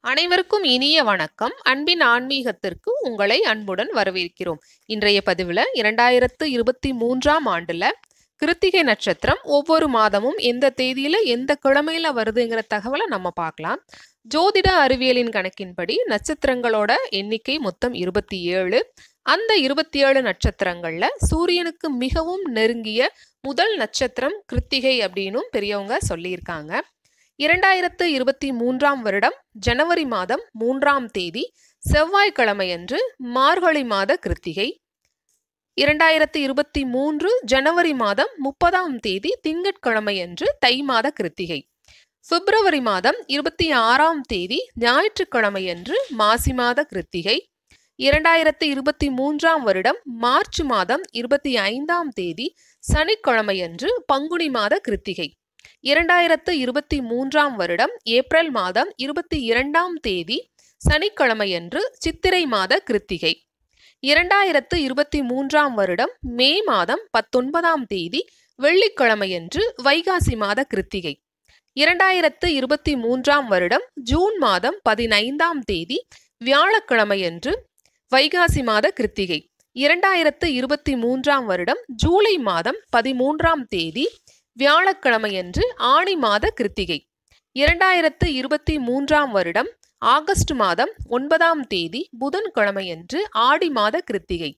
அனைவருக்கும் இனிய வணக்கம் அன்பின் ஆன்மீகத்திற்கு உங்களை அன்புடன் வரவேற்கிறோம் இன்றைய பதிவில் இரண்டாயிரத்து இருபத்தி மூன்றாம் ஆண்டுல கிருத்திகை நட்சத்திரம் ஒவ்வொரு மாதமும் எந்த தேதியில எந்த கிழமையில வருதுங்கிற தகவலை நம்ம பார்க்கலாம் ஜோதிட அறிவியலின் கணக்கின்படி நட்சத்திரங்களோட எண்ணிக்கை மொத்தம் இருபத்தி ஏழு அந்த இருபத்தி ஏழு நட்சத்திரங்கள்ல சூரியனுக்கு மிகவும் நெருங்கிய முதல் நட்சத்திரம் கிருத்திகை அப்படின்னும் பெரியவங்க சொல்லியிருக்காங்க இரண்டாயிரத்து இருபத்தி மூன்றாம் வருடம் ஜனவரி மாதம் மூன்றாம் தேதி செவ்வாய்க்கிழமையன்று மார்கழி மாத கிருத்திகை இரண்டாயிரத்து இருபத்தி மூன்று ஜனவரி மாதம் முப்பதாம் தேதி திங்கட்கிழமையன்று தை மாத கிருத்திகை பிப்ரவரி மாதம் இருபத்தி ஆறாம் தேதி ஞாயிற்றுக்கிழமையன்று மாசி மாத கிருத்திகை இரண்டாயிரத்து இருபத்தி மூன்றாம் வருடம் மார்ச் மாதம் இருபத்தி ஐந்தாம் தேதி சனிக்கிழமையன்று பங்குனி மாத கிருத்திகை இரண்டாயிரத்து இருபத்தி மூன்றாம் வருடம் ஏப்ரல் மாதம் இருபத்தி இரண்டாம் தேதி சனிக்கிழமையன்று சித்திரை மாத கிருத்திகை இரண்டாயிரத்து இருபத்தி மூன்றாம் வருடம் மே மாதம் பத்தொன்பதாம் தேதி வெள்ளிக்கிழமையன்று வைகாசி மாத கிருத்திகை இரண்டாயிரத்து இருபத்தி மூன்றாம் வருடம் ஜூன் மாதம் பதினைந்தாம் தேதி வியாழக்கிழமையன்று வைகாசி மாத கிருத்திகை இரண்டாயிரத்து இருபத்தி மூன்றாம் வருடம் ஜூலை மாதம் பதிமூன்றாம் தேதி வியாழக்கிழமையன்று ஆணி மாத கிருத்திகை இரண்டாயிரத்து இருபத்தி மூன்றாம் வருடம் ஆகஸ்ட் மாதம் ஒன்பதாம் தேதி புதன்கிழமையன்று ஆடி மாத கிருத்திகை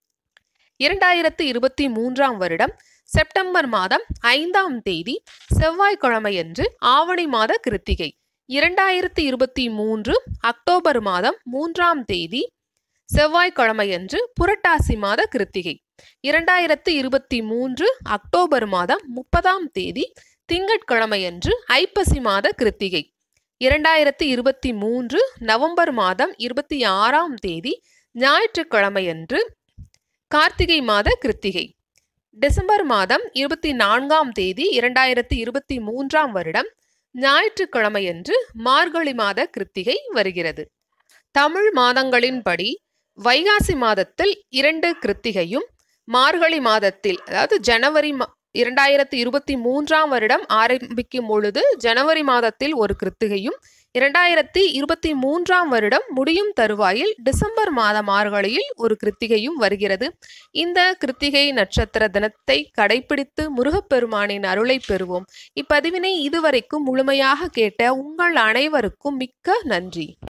இரண்டாயிரத்து இருபத்தி மூன்றாம் வருடம் செப்டம்பர் மாதம் ஐந்தாம் தேதி செவ்வாய்க்கிழமையன்று ஆவணி மாத கிருத்திகை இரண்டாயிரத்து இருபத்தி மூன்று அக்டோபர் மாதம் மூன்றாம் தேதி செவ்வாய்க்கிழமையன்று புரட்டாசி மாத கிருத்திகை இரண்டாயிரத்து இருபத்தி மூன்று அக்டோபர் மாதம் முப்பதாம் தேதி திங்கட்கிழமையன்று ஐப்பசி மாத கிருத்திகை இரண்டாயிரத்து இருபத்தி மூன்று நவம்பர் மாதம் இருபத்தி ஆறாம் தேதி ஞாயிற்றுக்கிழமையன்று கார்த்திகை மாத கிருத்திகை டிசம்பர் மாதம் இருபத்தி நான்காம் தேதி இரண்டாயிரத்து இருபத்தி மூன்றாம் வருடம் ஞாயிற்றுக்கிழமையன்று மார்கழி மாத கிருத்திகை வருகிறது தமிழ் மாதங்களின்படி வைகாசி மாதத்தில் இரண்டு கிருத்திகையும் மார்கழி மாதத்தில் அதாவது ஜனவரி மா இரண்டாயிரத்தி இருபத்தி மூன்றாம் வருடம் ஆரம்பிக்கும் பொழுது ஜனவரி மாதத்தில் ஒரு கிருத்திகையும் இரண்டாயிரத்தி இருபத்தி மூன்றாம் வருடம் முடியும் தருவாயில் டிசம்பர் மாத மார்கழியில் ஒரு கிருத்திகையும் வருகிறது இந்த கிருத்திகை நட்சத்திர தினத்தை கடைபிடித்து முருகப்பெருமானின் அருளை பெறுவோம் இப்பதிவினை இதுவரைக்கும் முழுமையாக கேட்ட உங்கள் அனைவருக்கும் மிக்க நன்றி